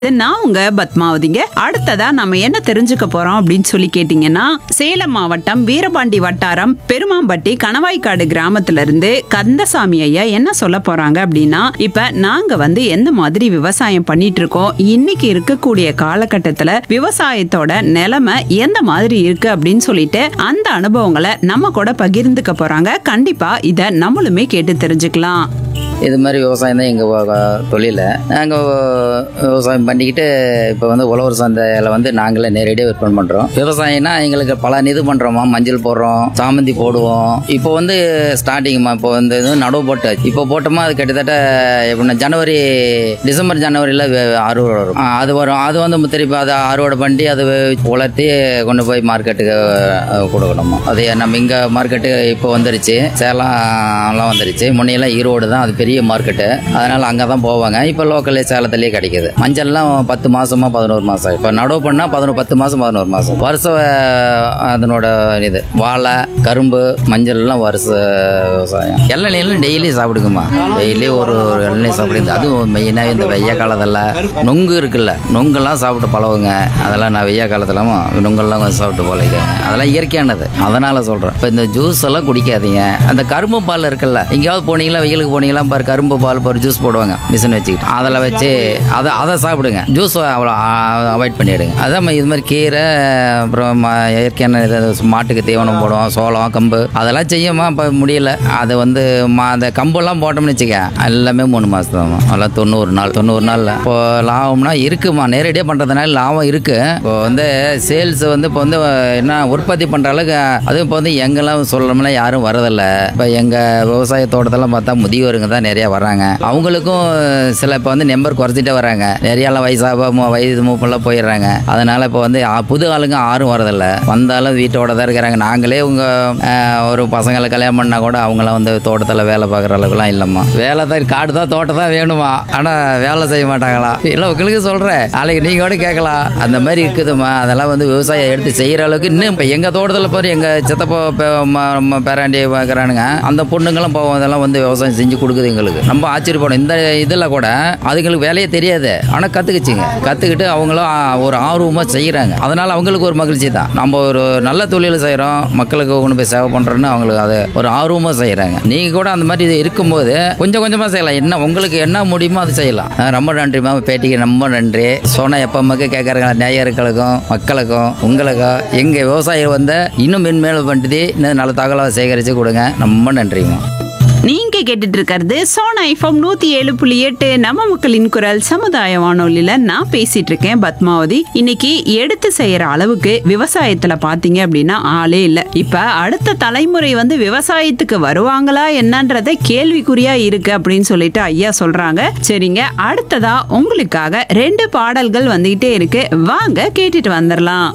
நான் உங்க பத்மாவதிங்க அடுத்ததா நம்ம என்ன தெரிஞ்சுக்க போறோம் அப்படின்னு சொல்லி கேட்டீங்கன்னா சேலம் மாவட்டம் வீரபாண்டி வட்டாரம் பெருமாம்பட்டி கணவாய்க்காடு கிராமத்துல இருந்து கந்தசாமி ஐயா என்ன சொல்ல போறாங்க அப்படின்னா இப்ப நாங்க வந்து எந்த மாதிரி விவசாயம் பண்ணிட்டு இருக்கோம் இன்னைக்கு இருக்கக்கூடிய காலகட்டத்துல விவசாயத்தோட நிலைமை எந்த மாதிரி இருக்கு அப்படின்னு சொல்லிட்டு அந்த அனுபவங்களை நம்ம கூட பகிர்ந்துக்க போறாங்க கண்டிப்பா இத நம்மளுமே கேட்டு தெரிஞ்சுக்கலாம் இது மாதிரி விவசாயம் தான் எங்கள் தொழில் நாங்கள் விவசாயம் பண்ணிக்கிட்டு இப்போ வந்து உழவர் சந்தையில் வந்து நாங்களே நேரடியாக விற்பனை பண்ணுறோம் விவசாயம்னா எங்களுக்கு பல இது பண்ணுறோமா மஞ்சள் போடுறோம் சாமந்தி போடுவோம் இப்போ வந்து ஸ்டார்டிங்மா இப்போ வந்து இது நடவு போட்டு இப்போ போட்டோமா அது கிட்டத்தட்ட எப்படின்னா ஜனவரி டிசம்பர் ஜனவரியில் அறுவடை வரும் ஆ, அது வரும் அது வந்து திருப்பி அதை அறுவடை பண்ணி அதை உலர்த்தி கொண்டு போய் மார்க்கெட்டுக்கு அஹ், கொடுக்கணுமா அது நம்ம இங்கே மார்க்கெட்டு இப்போ வந்துருச்சு சேலம்லாம் வந்துருச்சு முன்னையெல்லாம் ஈரோடு தான் அது பெரிய மார்க்கெட்டு அதனால அங்கே தான் போவாங்க இப்போ லோக்கல்லே சேலத்துலேயே கிடைக்குது மஞ்சள்லாம் பத்து மாசமா பதினோரு மாதம் இப்போ நடவு பண்ணால் பதினோரு பத்து மாதம் பதினோரு மாதம் வருஷம் அஹ், அதனோட இது வாழை கரும்பு மஞ்சள்லாம் வருஷ விவசாயம் இளநீலாம் டெய்லி சாப்பிடுங்கம்மா டெய்லி ஒரு ஒரு இளநீர் சாப்பிடுங்க அதுவும் மெயினாக இந்த வெய்ய காலத்தில் நொங்கு இருக்குல்ல நொங்கெல்லாம் சாப்பிட்டு பழகுங்க அதெல்லாம் நான் வெய்ய காலத்துலமா நொங்கெல்லாம் கொஞ்சம் சாப்பிட்டு பழகுங்க அதெல்லாம் இயற்கையானது அதனால சொல்கிறேன் இப்போ இந்த ஜூஸ் எல்லாம் குடிக்காதீங்க அந்த கரும்பு பால் இருக்குல்ல எங்கேயாவது போனீங்களா வெயிலுக்கு போனீங்களா பாரு கரும்பு பால் ஒரு ஜூஸ் போடுவாங்க மிஷின் வச்சுக்கிட்டு அதில் வச்சு அதை அதை சாப்பிடுங்க ஜூஸ் அவ்வளோ அவாய்ட் பண்ணிடுங்க அதான் இது மாதிரி கீரை அப்புறம் ம- இயற்கையான இது மாட்டுக்கு தீவனம் போடுவோம் சோளம் கம்பு அதெல்லாம் செய்யுமா இப்போ முடியல அது வந்து மா அந்த கம்பெல்லாம் போட்டோம்னு வச்சுக்க எல்லாமே மூணு மாதம் தான் அதெல்லாம் தொண்ணூறு நாள் தொண்ணூறு நாளில் இப்போ லாபம்னா இருக்குமா நேரடியாக பண்ணுறதுனால லாபம் இருக்கு இப்போ வந்து சேல்ஸ் வந்து இப்போ வந்து என்ன உற்பத்தி பண்ணுற அளவுக்கு அதுவும் இப்போ வந்து எங்கெல்லாம் சொல்லணும்னா யாரும் வரதில்ல இப்போ எங்கள் விவசாய தோட்டத்தெல்லாம் பார்த்தா முதியோருங்க தான் நிறையா வர்றாங்க அவங்களுக்கும் சில இப்போ வந்து நம்பர் குறைச்சிட்டே வராங்க நிறையாலாம் வயசாக மு- வயது மூப்பெல்லாம் போயிடுறாங்க அதனால இப்போ வந்து ஆ, புது ஆளுங்க யாரும் வரதில்ல வந்தாலும் வீட்டோட தான் இருக்கிறாங்க நாங்களே உங்க அஹ், ஒரு பசங்களை கல்யாணம் பண்ணா கூட அவங்களாம் வந்து தோட்டத்தில் வேலை பார்க்குற அளவுக்குலாம் இல்லைம்மா வேலை தான் காடு தான் தோட்டம் தான் வேணுமா ஆனால் வேலை செய்ய மாட்டாங்களா இல்லை உங்களுக்கு சொல்கிறேன் நாளைக்கு நீங்கள் கூட கேட்கலாம் அந்த மாதிரி இருக்குதும்மா அதெல்லாம் வந்து விவசாயம் எடுத்து செய்கிற அளவுக்கு இன்னும் இப்போ எங்கள் தோட்டத்தில் பாரு எங்கள் சித்தப்பா பெ- ம- ம- பேராண்டி பார்க்குறானுங்க அந்த பொண்ணுங்களும் போவோம் அதெல்லாம் வந்து விவசாயம் செஞ்சு கொடுக்குது எங்களுக்கு நம்ம ஆச்சரியப்படும் இந்த இதில் கூட அதுங்களுக்கு வேலையே தெரியாது ஆனால் கற்றுக்குச்சிங்க கற்றுக்கிட்டு அவங்களும் ஆ, ஒரு ஆர்வமாக செய்கிறாங்க அதனால் அவங்களுக்கு ஒரு மகிழ்ச்சி தான் நம்ம ஒரு நல்ல தொழில் செய்கிறோம் மக்களுக்கு கொண்டு போய் சேவை பண்ணுறோன்னு அவங்களுக்கு அது ஒரு ஆர்வமாக செய்கிறாங்க நீங்கள் கூட அந்த மாதிரி இது இருக்கும்போது கொஞ்சம் கொஞ்சமாக செய்யலாம் என்ன உங்களுக்கு என்ன முடியுமோ அது செய்யலாம் ஆ, ரொம்ப நன்றிம்மா பேட்டிக்கு ரொம்ப நன்றி சோனா எப்பமாக்கு கேட்குறாங்க நேயர்களுக்கும் மக்களுக்கும் உங்களுக்கும் எங்கள் விவசாயிகள் வந்து இன்னும் மென்மேலும் பண்ணிட்டு இன்னும் நல்ல தகவலாக சேகரித்து கொடுங்க ரொம்ப நன்றிம்மா நீங்க கேட்டுட்டு இருக்கிறது சோனா எஃப்எம் நூத்தி ஏழு புள்ளி எட்டு நம்ம மக்களின் குரல் சமுதாய வானொலியில நான் பேசிட்டு இருக்கேன் பத்மாவதி இன்னைக்கு எடுத்து செய்யற அளவுக்கு விவசாயத்துல பாத்தீங்க அப்படின்னா ஆளே இல்ல இப்ப அடுத்த தலைமுறை வந்து விவசாயத்துக்கு வருவாங்களா என்னன்றத கேள்விக்குறியா இருக்கு அப்படின்னு சொல்லிட்டு ஐயா சொல்றாங்க சரிங்க அடுத்ததா உங்களுக்காக ரெண்டு பாடல்கள் வந்துகிட்டே இருக்கு வாங்க கேட்டுட்டு வந்துடலாம்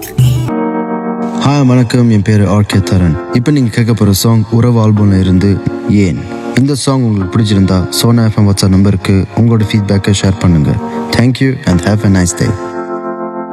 ஹாய் வணக்கம் என் பேர் ஆர்கே தரன் இப்போ நீங்கள் கேட்க போகிற சாங் உறவு ஆல்பம்ல இருந்து ஏன் இந்த சாங் உங்களுக்கு பிடிச்சிருந்தா சோனா எஃப்எம் வாட்ஸ்அப் நம்பருக்கு உங்களோட ஃபீட்பேக்கை ஷேர் பண்ணுங்கள் thank you and have a nice day